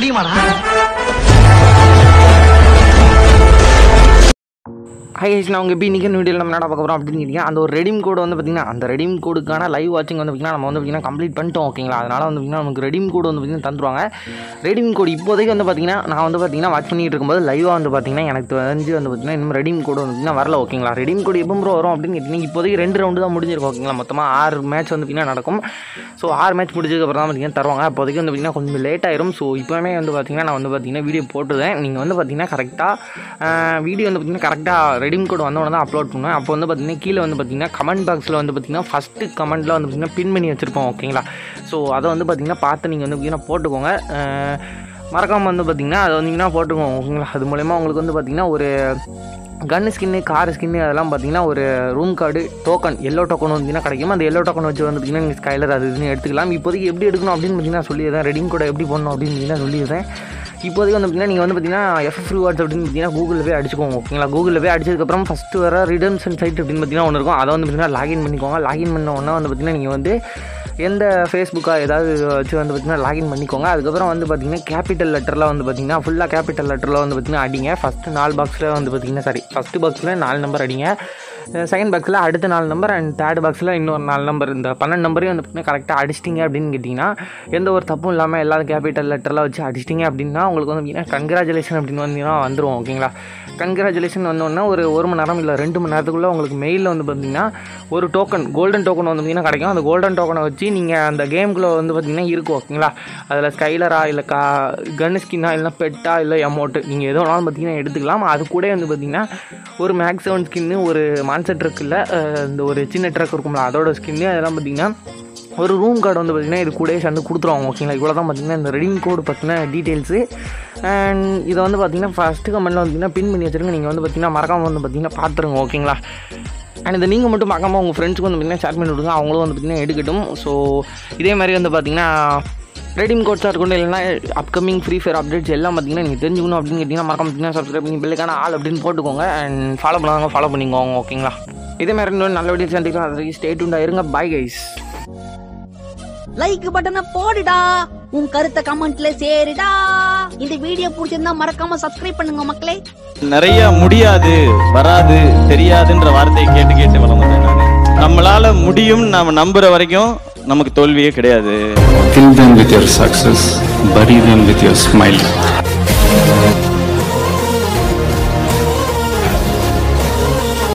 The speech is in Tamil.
முடியுமாடா ஹை நான் உங்கள் எப்படி இன்றைக்கி வீடியோவில் நம்ம என்ன பார்க்க போகிறோம் அப்படின்னு கேட்டிங்க அந்த ஒரு ரெடீம் கோடு வந்து பார்த்திங்கன்னா அந்த ரெடீம் கோடுக்கான லைவ் வாட்சிங் வந்து பார்த்திங்கன்னா நம்ம வந்து பார்த்திங்கன்னா கம்ப்ளீட் பண்ணிட்டோம் ஓகேங்களா அதனால் வந்து பார்த்திங்கன்னா நமக்கு ரெடீம் கோடு வந்து பார்த்திங்கன்னா தந்துருவாங்க ரெடீம் கோடு இப்போதைக்கு வந்து பார்த்திங்கன்னா நான் வந்து பார்த்திங்கன்னா வாட்ச் பண்ணிட்டு இருக்கும்போது லைவாக வந்து பார்த்திங்கன்னா எனக்கு தெரிஞ்சு வந்து பார்த்திங்கன்னா இன்னும் ரெடீம் கோடு வந்து பார்த்திங்கன்னா வரல ஓகேங்களா ரெடீம் கோடு எப்போ ப்ரோ வரும் அப்படின்னு கேட்டிங்கன்னா இப்போதைக்கு ரெண்டு ரவுண்டு தான் முடிஞ்சிருக்கும் ஓகேங்களா மொத்தமாக ஆறு மேட்ச் வந்து பார்த்திங்கன்னா நடக்கும் ஸோ ஆறு மேட்ச் முடிஞ்சதுக்கப்புறம் தான் பார்த்திங்கன்னா தருவாங்க அப்போதைக்கு வந்து பார்த்திங்கன்னா கொஞ்சம் லேட் ஆயிரும் ஸோ இப்போவே வந்து பார்த்திங்கன்னா நான் வந்து பார்த்திங்கன்னா வீடியோ போட்டுருந்தேன் நீங்கள் வந்து பார்த்திங்கன்னா கரெக்டாக வீடியோ வந்து பார்த்திங்கன்னா கரெக்டாக ரெடீம் கோடு வந்தவொடனே தான் அப்லோட் பண்ணுவேன் அப்போ வந்து பார்த்திங்கன்னா கீழே வந்து பார்த்திங்கன்னா கமெண்ட் பாக்ஸில் வந்து பார்த்திங்கன்னா ஃபஸ்ட்டு கமெண்ட்டில் வந்து பார்த்திங்கன்னா பின் பண்ணி வச்சுருப்போம் ஓகேங்களா ஸோ அதை வந்து பார்த்திங்கன்னா பார்த்து நீங்கள் வந்து பார்த்திங்கன்னா போட்டுக்கோங்க அஹ், மறக்காமல் வந்து பார்த்திங்கன்னா அதை வந்தீங்கன்னா போட்டுக்கோங்க ஓகேங்களா அது மூலயமா உங்களுக்கு வந்து பார்த்திங்கன்னா ஒரு கன் ஸ்கின்னு கார் ஸ்கின்னு அதெல்லாம் பார்த்தீங்கன்னா ஒரு room card token yellow token வந்தீங்கன்னா கிடைக்கும் அந்த எல்லோ டோக்கன் வச்சு வந்து பார்த்தீங்கன்னா நீங்கள் ஸ்கைலர் அது இதுன்னு எடுத்துக்கலாம் இப்போதைக்கு எப்படி எடுக்கணும் அப்படின்னு பார்த்தீங்கன்னா சொல்லிடுறேன் ரெடிங் கூட எப்படி பண்ணணும் அப்படின்னு பார்த்தீங்கன்னா சொல்லிடுறேன் இப்போதைக்கு வந்து பார்த்தீங்கன்னா நீங்கள் வந்து பார்த்தீங்கன்னா எஃப் ரிவார்ட்ஸ் அப்படின்னு பார்த்தீங்கன்னா கூகுளில் போய் அடிச்சுக்கோங்க ஓகேங்களா கூகுளில் போய் அடிச்சதுக்கப்புறம் ஃபஸ்ட்டு வர ரிடம்ஷன் சைட் அப்படின்னு பார்த்தீங்கன்னா ஒன்று இருக்கும் அதை வந்து பார்த்தீங்கன்னா லாகின் பண்ணிக்கோங்க லாகின் பண்ண உடனே வந்து பார்த்தீங்கன்னா நீங்கள் வந்து எந்த ஃபேஸ்புக்காக ஏதாவது வச்சு வந்து பார்த்தீங்கன்னா லாகின் பண்ணிக்கோங்க அதுக்கப்புறம் வந்து பார்த்தீங்கன்னா கேபிட்டல் லெட்டரில் வந்து பார்த்தீங்கன்னா ஃபுல்லாக கேபிட்டல் லெட்டரில் வந்து பார்த்தீங்கன்னா அடிங்க ஃபஸ்ட்டு நாலு பாக்ஸில் வந்து பார்த்தீங்கன்னா சாரி ஃபஸ்ட்டு பாக்ஸில் நாலு நம்பர் அடிங்க செகண்ட் பாக்ஸில் அடுத்த நாலு நம்பர் அண்ட் தேர்ட் பாக்ஸில் இன்னொரு நாலு நம்பர் இந்த பன்னெண்டு நம்பரையும் வந்து பார்த்தீங்கன்னா கரெக்டாக அடிச்சிட்டிங்க அப்படின்னு கேட்டிங்கன்னா எந்த ஒரு தப்பும் இல்லாமல் எல்லா கேபிட்டல் லெட்டரில் வச்சு அடிச்சிட்டிங்க அப்படின்னா உங்களுக்கு வந்து பார்த்தீங்கன்னா கங்க்ராச்சுலேஷன் அப்படின்னு வந்தீங்கன்னா வந்துடும் ஓகேங்களா கங்க்ராச்சுலேஷன் வந்தோடனே ஒரு ஒரு மணி நேரம் இல்லை ரெண்டு மணி நேரத்துக்குள்ளே உங்களுக்கு மெயிலில் வந்து பார்த்தீங்கன்னா ஒரு டோக்கன் கோல்டன் டோக்கன் வந்து பார்த்தீங்கன்னா கிடைக்கும் அந்த கோல்டன் டோக்கனை வச்சு நீங்கள் அந்த கேம்குள்ளே வந்து பார்த்தீங்கன்னா இருக்கும் ஓகேங்களா அதில் ஸ்கைலரா இல்லை கா கன் ஸ்கின்னா இல்லை பெட்டா இல்லை அமௌண்ட்டு நீங்கள் எது வேணாலும் பார்த்தீங்கன்னா எடுத்துக்கலாம் அது கூட வந்து பார்த்தீங்கன்னா ஒரு மேக்ஸ் செவன் ஸ்கின்னு ஒரு மான்சர் ட்ரக் இல்லை இந்த ஒரு சின்ன ட்ரக் இருக்கும்ல அதோட ஸ்கின்னு அதெல்லாம் பார்த்தீங்கன்னா ஒரு ரூம் கார்டு வந்து பார்த்திங்கன்னா இது கூடயே சேர்ந்து கொடுத்துருவாங்க ஓகேங்களா இவ்வளோ தான் பார்த்தீங்கன்னா இந்த ரெடிங் கோடு பற்றின டீட்டெயில்ஸு அண்ட் இதை வந்து பார்த்தீங்கன்னா ஃபஸ்ட்டு கமெண்ட்டில் வந்து பின் பண்ணி வச்சுருங்க நீங்கள் வந்து பார்த்தீங்கன்னா மறக்காமல் வந்து பார்த்தீங்கன்னா பார்த்துருங்க ஓகேங்களா அண்ட் இதை நீங்கள் மட்டும் பார்க்காம உங்கள் ஃப்ரெண்ட்ஸுக்கு வந்து பார்த்தீங்கன்னா ஷேர் பண்ணி விடுங்க அவங்களும் வந்து பார்த்தீங்கன்னா எடுக்கட்டும் ஸோ இதே மாதிரி வந்து பார்த்தீங்கன்னா ரெடிம் கோட்ஸாக இருக்கட்டும் இல்லைன்னா அப்கமிங் ஃப்ரீ ஃபயர் அப்டேட்ஸ் எல்லாம் பார்த்தீங்கன்னா நீங்கள் தெரிஞ்சுக்கணும் அப்படின்னு கேட்டிங்கன்னா மறக்காம பார்த்தீங்கன்னா சப்ஸ்கிரைப் பண்ணி பெல்லுக்கான ஆள் அப்படின்னு போட்டுக்கோங்க அண்ட் ஃபாலோ பண்ணாங்க ஃபாலோ பண்ணிக்கோங்க ஓகேங்களா இதே மாதிரி இன்னொரு நல்ல வீடியோ சந்திக்கலாம் அது வரைக்கும் ஸ்டே டூண்டாக இருங்க பாய் கைஸ் லைக் பட்டனை போடுடா உன் கருத்தை கமெண்ட்ல சேருடா இந்த வீடியோ பிடிச்சிருந்தா மறக்காம சப்ஸ்கிரைப் பண்ணுங்க மக்களே நிறைய முடியாது வராது தெரியாதுன்ற வார்த்தையை கேட்டு கேட்டு வளர்ந்தேன் நான் நம்மளால முடியும் நாம நம்புற வரைக்கும் நமக்கு தோல்வியே கிடையாது Kill them with your success, bury them with your smile.